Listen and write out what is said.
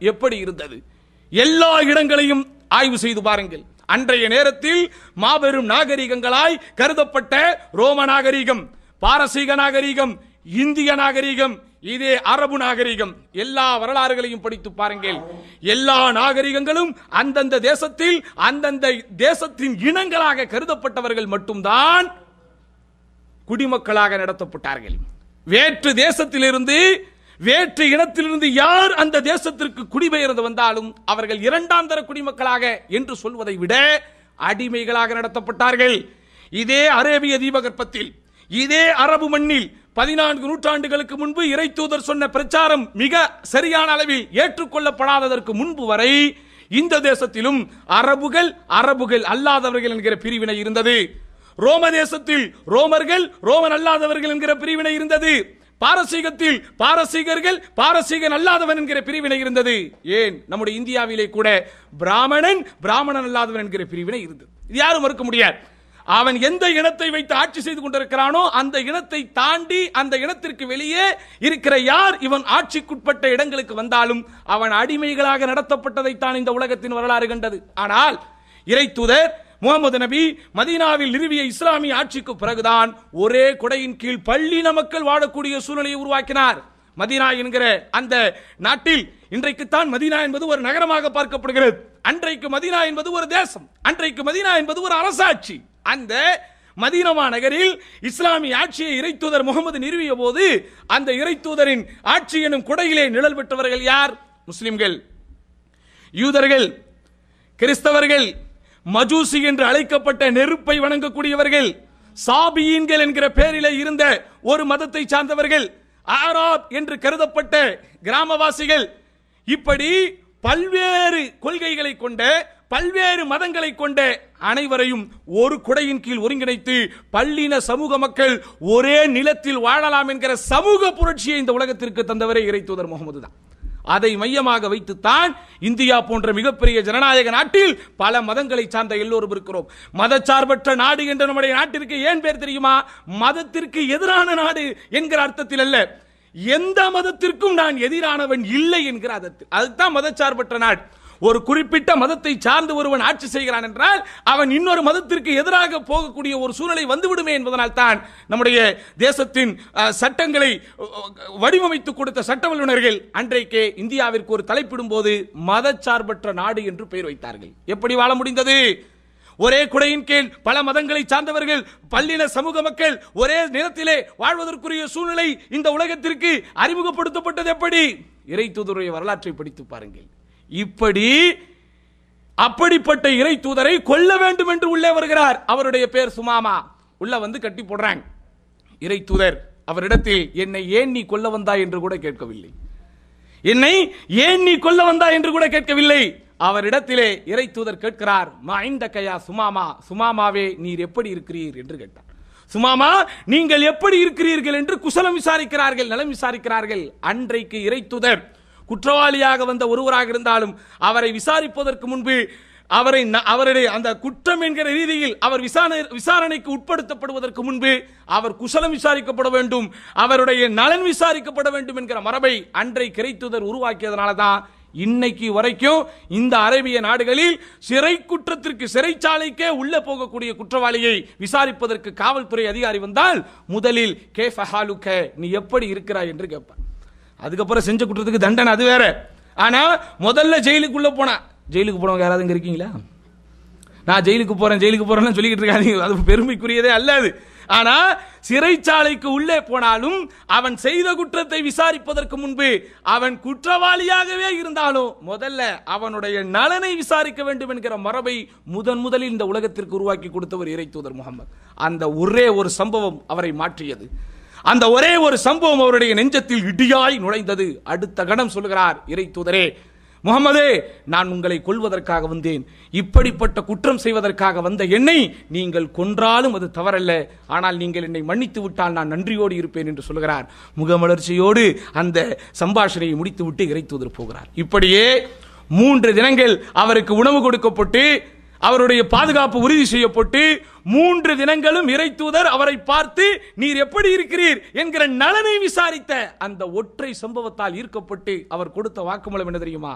எப்படி இருந்தது எல்லா இடங்களையும் ஆய்வு செய்து பாருங்கள் அன்றைய நேரத்தில் மாபெரும் நாகரிகங்களாய் கருதப்பட்ட ரோம நாகரிகம் பாரசீக நாகரிகம் இந்திய நாகரிகம் இதே அரபு நாகரிகம் எல்லா வரலாறுகளையும் படித்து பாருங்கள் எல்லா நாகரிகங்களும் அந்தந்த தேசத்தில் அந்தந்த தேசத்தின் இனங்களாக கருதப்பட்டவர்கள் மட்டும்தான் குடிமக்களாக நடத்தப்பட்டார்கள் வேற்று தேசத்திலிருந்து வேற்று இனத்திலிருந்து யார் அந்த தேசத்திற்கு குடிபெயர்ந்து வந்தாலும் அவர்கள் இரண்டாம் தர குடிமக்களாக என்று சொல்வதை விட அடிமைகளாக நடத்தப்பட்டார்கள் இதே அரேபிய தீபகற்பத்தில் இதே அரபு மண்ணில் பதினான்கு நூற்றாண்டுகளுக்கு முன்பு இறை தூதர் சொன்ன பிரச்சாரம் மிக சரியான அளவில் ஏற்றுக்கொள்ளப்படாததற்கு முன்பு வரை இந்த தேசத்திலும் அரபுகள் அரபுகள் அல்லாதவர்கள் என்கிற பிரிவினை இருந்தது ரோம தேசத்தில் ரோமர்கள் ரோமன் அல்லாதவர்கள் என்கிற பிரிவினை இருந்தது பாரசீகத்தில் பாரசீகர்கள் பாரசீகன் அல்லாதவன் என்கிற பிரிவினை இருந்தது ஏன் நம்முடைய இந்தியாவிலே கூட பிராமணன் பிராமணன் அல்லாதவன் என்கிற பிரிவினை இருந்தது இது யாரும் மறுக்க முடியாது அவன் எந்த இனத்தை வைத்து ஆட்சி செய்து கொண்டிருக்கிறானோ அந்த இனத்தை தாண்டி அந்த இனத்திற்கு வெளியே இருக்கிற யார் இவன் ஆட்சிக்குட்பட்ட இடங்களுக்கு வந்தாலும் அவன் அடிமைகளாக நடத்தப்பட்டதைத்தான் இந்த உலகத்தின் வரலாறு கண்டது ஆனால் இறை தூதர் முகமது நபி மதீனாவில் நிறுவிய இஸ்லாமிய ஆட்சிக்கு பிறகுதான் ஒரே குடையின் கீழ் பள்ளின மக்கள் வாழக்கூடிய சூழ்நிலையை உருவாக்கினார் மதீனா என்கிற அந்த நாட்டில் இன்றைக்குத்தான் மதீனா என்பது ஒரு நகரமாக பார்க்கப்படுகிறது அன்றைக்கு மதீனா என்பது ஒரு தேசம் அன்றைக்கு மதீனா என்பது ஒரு அரசாட்சி அந்த மதீனமா நகரில் இஸ்லாமிய ஆட்சியை இறைத்தூதர் முகமது நிறுவிய போது அந்த இறைத்தூதரின் ஆட்சி எனும் குடையிலே நிழல் பெற்றவர்கள் யார் முஸ்லிம்கள் யூதர்கள் கிறிஸ்தவர்கள் மஜூசி என்று அழைக்கப்பட்ட நெருப்பை வணங்கக்கூடியவர்கள் சாபியீன்கள் என்கிற பெயரிலே இருந்த ஒரு மதத்தை சார்ந்தவர்கள் ஆராப் என்று கருதப்பட்ட கிராமவாசிகள் இப்படி பல்வேறு கொள்கைகளை கொண்ட பல்வேறு மதங்களை கொண்ட அனைவரையும் ஒரு குடையின் கீழ் ஒருங்கிணைத்து பல்லின சமூக மக்கள் ஒரே நிலத்தில் வாழலாம் என்கிற சமூக புரட்சியை இந்த உலகத்திற்கு தந்தவரே இறை தூதர் முகமது தான் அதை மையமாக வைத்துத்தான் இந்தியா போன்ற மிகப்பெரிய ஜனநாயக நாட்டில் பல மதங்களை சார்ந்த எல்லோரும் இருக்கிறோம் மதச்சார்பற்ற நாடு என்ற நம்முடைய நாட்டிற்கு ஏன் பேர் தெரியுமா மதத்திற்கு எதிரான நாடு என்கிற அர்த்தத்தில் அல்ல எந்த மதத்திற்கும் நான் எதிரானவன் இல்லை என்கிற அர்த்தத்தில் அதுதான் மதச்சார்பற்ற நாடு ஒரு குறிப்பிட்ட மதத்தை சார்ந்து ஒருவன் ஆட்சி செய்கிறான் என்றால் அவன் இன்னொரு மதத்திற்கு எதிராக போகக்கூடிய ஒரு சூழ்நிலை வந்துவிடுமே என்பதனால் தான் நம்முடைய தேசத்தின் அஹ், சட்டங்களை அஹ், வடிவமைத்து கொடுத்த சட்ட வல்லுநர்கள் அன்றைக்கே இந்தியாவிற்கு ஒரு தலைப்பிடும் போது மதச்சார்பற்ற நாடு என்று பெயர் வைத்தார்கள் எப்படி வாழ முடிந்தது ஒரே குடையின் கீழ் பல மதங்களை சார்ந்தவர்கள் பல்லின சமூக மக்கள் ஒரே நிலத்திலே வாழ்வதற்குரிய சூழ்நிலை இந்த உலகத்திற்கு அறிமுகப்படுத்தப்பட்டது எப்படி இறை தூதருடைய வரலாற்றை படித்து பாருங்கள் இப்படி அப்படிப்பட்ட இறை தூதரை கொல்ல வேண்டும் என்று உள்ளே வருகிறார் அவருடைய பேர் சுமாமா உள்ள வந்து கட்டி போடுறாங்க இறை தூதர் அவரிடத்தில் என்னை ஏன் நீ கொல்ல வந்தாய் என்று கூட கேட்கவில்லை என்னை ஏன் நீ கொல்ல வந்தாய் என்று கூட கேட்கவில்லை அவரிடத்திலே இறை தூதர் கேட்கிறார் மைந்த கயா சுமாமா சுமாமாவே நீர் எப்படி இருக்கிறீர் என்று கேட்டார் சுமாமா நீங்கள் எப்படி இருக்கிறீர்கள் என்று குசலம் விசாரிக்கிறார்கள் நலம் விசாரிக்கிறார்கள் அன்றைக்கு இறை தூதர் குற்றவாளியாக வந்த ஒருவராக இருந்தாலும் அவரை விசாரிப்பதற்கு முன்பு அவரை ந- அவருடைய அந்த குற்றம் என்கிற ரீதியில் அவர் விசாரணை விசாரணைக்கு உட்படுத்தப்படுவதற்கு முன்பு அவர் குசலம் விசாரிக்கப்பட வேண்டும் அவருடைய நலன் விசாரிக்கப்பட வேண்டும் என்கிற மரபை அன்றை கிரைத்துதர் உருவாக்கியதனால தான் இன்னைக்கு வரைக்கும் இந்த அரேபிய நாடுகளில் சிறை குற்றத்திற்கு சிறைச்சாலைக்கே உள்ள போகக்கூடிய குற்றவாளியை விசாரிப்பதற்கு காவல்துறை அதிகாரி வந்தால் முதலில் கே ஃபஹாலுக்க நீ எப்படி இருக்கிறாய் என்று கேட்பார் அதுக்கப்புறம் செஞ்ச குற்றத்துக்கு தண்டனை அது வேற ஆனா முதல்ல ஜெயிலுக்குள்ள போனா ஜெயிலுக்கு போனவங்க யாராவது இங்க இருக்கீங்களா நான் ஜெயிலுக்கு போறேன் ஜெயிலுக்கு போறேன்னு சொல்லிக்கிட்டு இருக்காதீங்க அது பெருமைக்குரியதே அல்ல அது ஆனா சிறைச்சாலைக்கு உள்ளே போனாலும் அவன் செய்த குற்றத்தை விசாரிப்பதற்கு முன்பு அவன் குற்றவாளியாகவே இருந்தாலும் முதல்ல அவனுடைய நலனை விசாரிக்க வேண்டும் என்கிற மரபை முதன் முதலில் இந்த உலகத்திற்கு உருவாக்கி கொடுத்தவர் இறை தூதர் முகமது அந்த ஒரே ஒரு சம்பவம் அவரை மாற்றியது அந்த ஒரே ஒரு சம்பவம் அவருடைய நெஞ்சத்தில் இடியாய் நுழைந்தது அடுத்த கணம் சொல்கிறார் இறை தூதரே முகமதே நான் உங்களை கொல்வதற்காக வந்தேன் இப்படிப்பட்ட குற்றம் செய்வதற்காக வந்த என்னை நீங்கள் கொன்றாலும் அது தவறல்ல ஆனால் நீங்கள் என்னை மன்னித்து விட்டால் நான் நன்றியோடு இருப்பேன் என்று சொல்கிறார் முகமலர்ச்சியோடு அந்த சம்பாஷணையை முடித்துவிட்டு இறை தூதர் போகிறார் இப்படியே மூன்று தினங்கள் அவருக்கு உணவு கொடுக்கப்பட்டு அவருடைய பாதுகாப்பு உறுதி செய்யப்பட்டு மூன்று தினங்களும் இறை தூதர் அவரை பார்த்து நீர் எப்படி இருக்கிறீர் என்கிற நலனை விசாரித்த அந்த ஒற்றை சம்பவத்தால் ஈர்க்கப்பட்டு அவர் கொடுத்த வாக்குமூலம் என்ன தெரியுமா